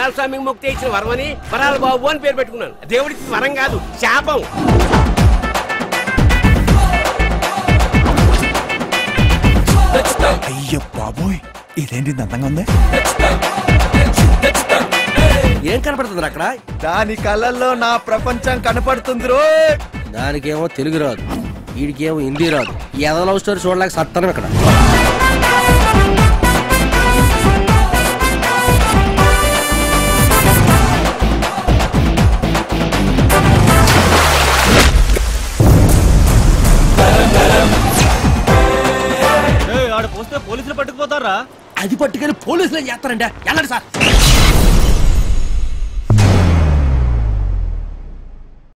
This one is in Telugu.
వరాల స్వామికి ముక్తి ఇచ్చిన వరమని వరాల బాబు అని పేరు పెట్టుకున్నాను దేవుడికి వరం కాదు శాపం అయ్యో బాబోయ్ ఇదేంటి ఇంత అందంగా ఉంది ఏం కనపడుతుంది అక్కడ దాని కళ్ళల్లో నా ప్రపంచం కనపడుతుంది రో దానికేమో తెలుగు రాదు వీడికేమో హిందీ రాదు ఏదో లవ్ స్టోరీ చూడలేక సత్తానం ఇక్కడ ఆడ పోస్తే పోలీసులు పట్టుకుపోతారా అది పట్టుకెళ్ళి పోలీసులు ఏం చేస్తారంటే వెళ్ళండి సార్